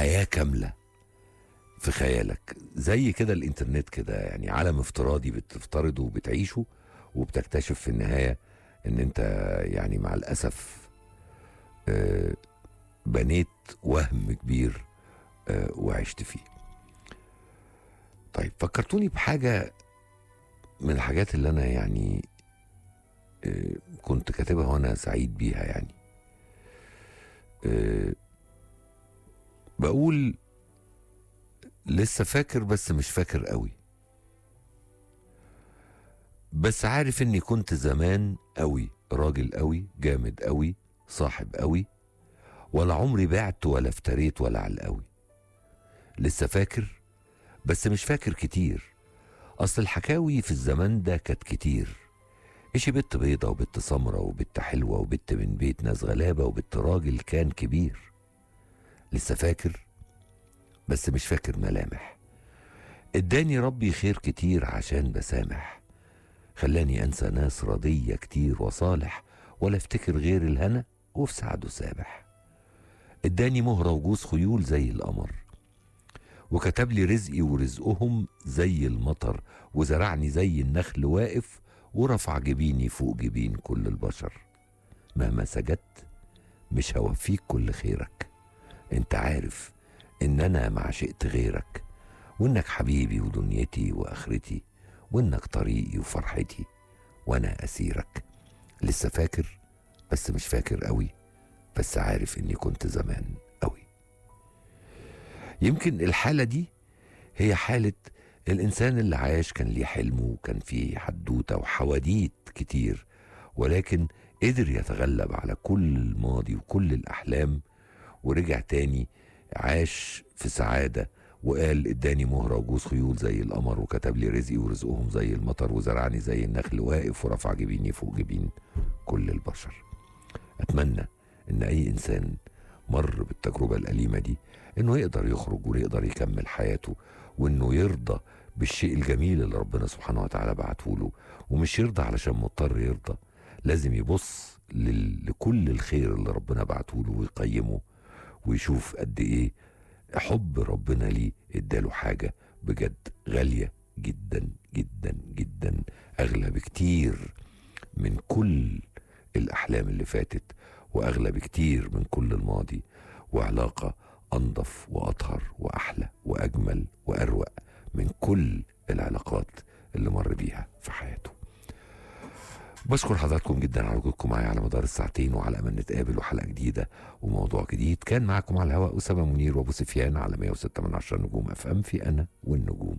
حياه كامله في خيالك زي كده الانترنت كده يعني عالم افتراضي بتفترضه وبتعيشه وبتكتشف في النهايه ان انت يعني مع الاسف آه، بنيت وهم كبير آه، وعشت فيه طيب فكرتوني بحاجه من الحاجات اللي انا يعني آه، كنت كاتبها وانا سعيد بيها يعني آه، بقول لسه فاكر بس مش فاكر قوي بس عارف اني كنت زمان قوي راجل قوي جامد قوي صاحب قوي ولا عمري بعت ولا افتريت ولا على القوي لسه فاكر بس مش فاكر كتير اصل الحكاوي في الزمان ده كانت كتير إشي بنت بيضة وبنت سمرة وبنت حلوة وبنت من بيت ناس غلابة وبنت راجل كان كبير لسه فاكر بس مش فاكر ملامح اداني ربي خير كتير عشان بسامح خلاني انسى ناس رضية كتير وصالح ولا افتكر غير الهنا وفي سعده سابح اداني مهرة وجوز خيول زي القمر وكتب لي رزقي ورزقهم زي المطر وزرعني زي النخل واقف ورفع جبيني فوق جبين كل البشر مهما سجدت مش هوفيك كل خيرك انت عارف ان انا ما عشقت غيرك وانك حبيبي ودنيتي واخرتي وانك طريقي وفرحتي وانا اسيرك لسه فاكر بس مش فاكر قوي بس عارف اني كنت زمان قوي يمكن الحالة دي هي حالة الإنسان اللي عاش كان ليه حلمه وكان فيه حدوتة وحواديت كتير ولكن قدر يتغلب على كل الماضي وكل الأحلام ورجع تاني عاش في سعادة وقال اداني مهرة وجوز خيول زي القمر وكتب لي رزقي ورزقهم زي المطر وزرعني زي النخل واقف ورفع جبيني فوق جبين كل البشر أتمنى إن أي إنسان مر بالتجربة الأليمة دي إنه يقدر يخرج ويقدر يكمل حياته وإنه يرضى بالشيء الجميل اللي ربنا سبحانه وتعالى بعته له ومش يرضى علشان مضطر يرضى لازم يبص لل- لكل الخير اللي ربنا بعته له ويقيمه ويشوف قد ايه حب ربنا ليه اداله حاجه بجد غاليه جدا جدا جدا اغلى بكتير من كل الاحلام اللي فاتت واغلى بكتير من كل الماضي وعلاقه انضف واطهر واحلى واجمل واروق من كل العلاقات اللي مر بيها في حياته بشكر حضراتكم جدا على وجودكم معايا على مدار الساعتين وعلى امل نتقابل وحلقه جديده وموضوع جديد كان معكم على الهواء اسامه منير وابو سفيان على 106 من 10 نجوم اف ام في انا والنجوم